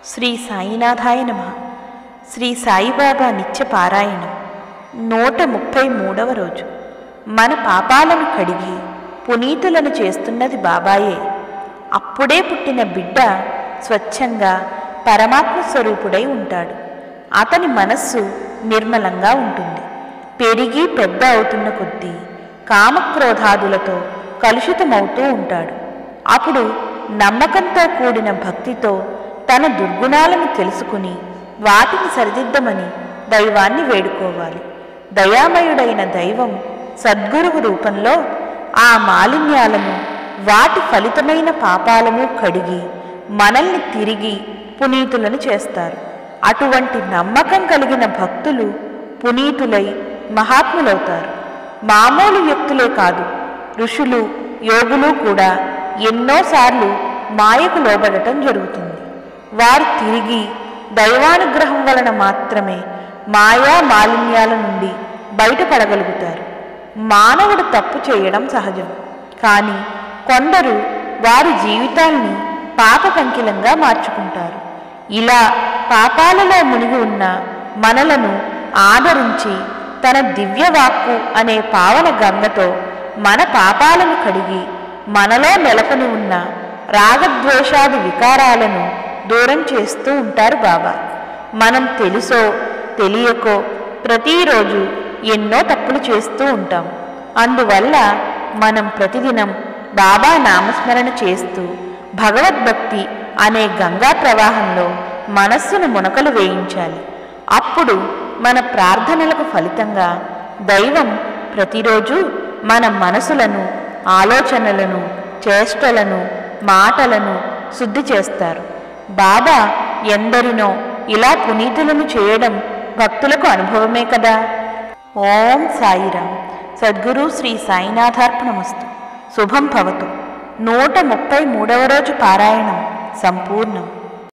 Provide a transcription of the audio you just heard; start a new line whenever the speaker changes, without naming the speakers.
శ్రీ సాయినాథాయ నమ శ్రీ సాయిబాబా నిత్య పారాయణం నూట ముప్పై మూడవ రోజు మన పాపాలను కడిగి పునీతులను చేస్తున్నది బాబాయే అప్పుడే పుట్టిన బిడ్డ స్వచ్ఛంగా పరమాత్మ స్వరూపుడై ఉంటాడు అతని మనస్సు నిర్మలంగా ఉంటుంది పెరిగి పెద్ద అవుతున్న కొద్దీ కామక్రోధాదులతో కలుషితమవుతూ ఉంటాడు అప్పుడు నమ్మకంతో కూడిన భక్తితో తన దుర్గుణాలను తెలుసుకుని వాటిని సరిదిద్దమని దైవాన్ని వేడుకోవాలి దయామయుడైన దైవం సద్గురువు రూపంలో ఆ మాలిన్యాలను వాటి ఫలితమైన పాపాలను కడిగి మనల్ని తిరిగి పునీతులను చేస్తారు అటువంటి నమ్మకం కలిగిన భక్తులు పునీతులై మహాత్ములవుతారు మామూలు వ్యక్తులే కాదు ఋషులు యోగులు కూడా ఎన్నోసార్లు మాయకు లోబడటం జరుగుతుంది వారు తిరిగి దైవానుగ్రహం వలన మాత్రమే మాయా మాలిన్యాల నుండి బయటపడగలుగుతారు మానవుడు తప్పు చేయడం సహజం కానీ కొందరు వారి జీవితాల్ని పాప పంకిలంగా మార్చుకుంటారు ఇలా పాపాలలో మునిగి ఉన్న మనలను ఆదరించి తన దివ్యవాక్కు అనే పావన గంగతో మన పాపాలను కడిగి మనలో నెలకొని ఉన్న రాగద్వేషాది వికారాలను దూరం చేస్తూ ఉంటారు బాబా మనం తెలుసో తెలియకో ప్రతిరోజు ఎన్నో తప్పులు చేస్తూ ఉంటాం అందువల్ల మనం ప్రతిదినం బాబా నామస్మరణ చేస్తూ భగవద్భక్తి అనే గంగా ప్రవాహంలో మనస్సును మునకలు వేయించాలి అప్పుడు మన ప్రార్థనలకు ఫలితంగా దైవం ప్రతిరోజు మన మనసులను ఆలోచనలను చేష్టలను మాటలను శుద్ధి చేస్తారు బాబా ఎందరినో ఇలా పునీతులను చేయడం భక్తులకు అనుభవమే కదా ఓం సాయిరామ్ సద్గురు శ్రీ సాయినాథార్పణమస్తు శుభం భవతు నూట ముప్పై మూడవ రోజు పారాయణం సంపూర్ణం